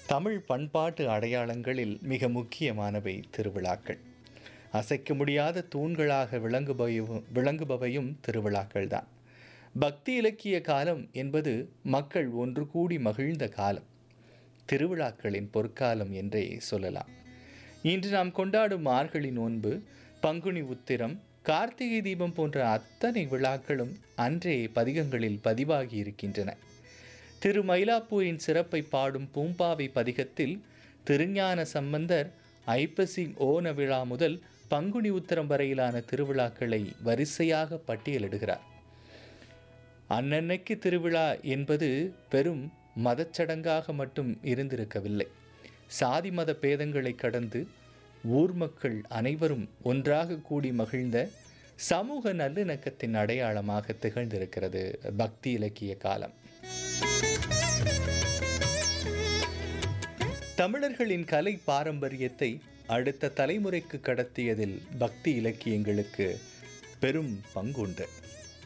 தமிழ் பண்பாட்டு அடையாளங்களில் மிக முக்கியமானவை திருவிழாக்கள் அசைக்க முடியாத தூண்களாக விளங்குபவையும் விளங்குபவையும் திருவிழாக்கள்தான் பக்தி இலக்கிய காலம் என்பது மக்கள் ஒன்று கூடி மகிழ்ந்த காலம் திருவிழாக்களின் பொற்காலம் என்றே சொல்லலாம் இன்று நாம் கொண்டாடும் மார்கழி நோன்பு பங்குனி உத்திரம் கார்த்திகை தீபம் போன்ற அத்தனை விழாக்களும் அன்றே பதிகங்களில் பதிவாகி இருக்கின்றன திரு மயிலாப்பூரின் சிறப்பை பாடும் பூம்பாவை பதிகத்தில் திருஞான சம்பந்தர் ஐப்பசி ஓண விழா முதல் பங்குனி உத்திரம் வரையிலான திருவிழாக்களை வரிசையாக பட்டியலிடுகிறார் அன்னன்னைக்கு திருவிழா என்பது பெரும் மதச்சடங்காக மட்டும் இருந்திருக்கவில்லை சாதி மத பேதங்களை கடந்து ஊர் மக்கள் அனைவரும் ஒன்றாக கூடி மகிழ்ந்த சமூக நல்லிணக்கத்தின் அடையாளமாக திகழ்ந்திருக்கிறது பக்தி இலக்கிய காலம் தமிழர்களின் கலை பாரம்பரியத்தை அடுத்த தலைமுறைக்கு கடத்தியதில் பக்தி இலக்கியங்களுக்கு பெரும் பங்குண்டு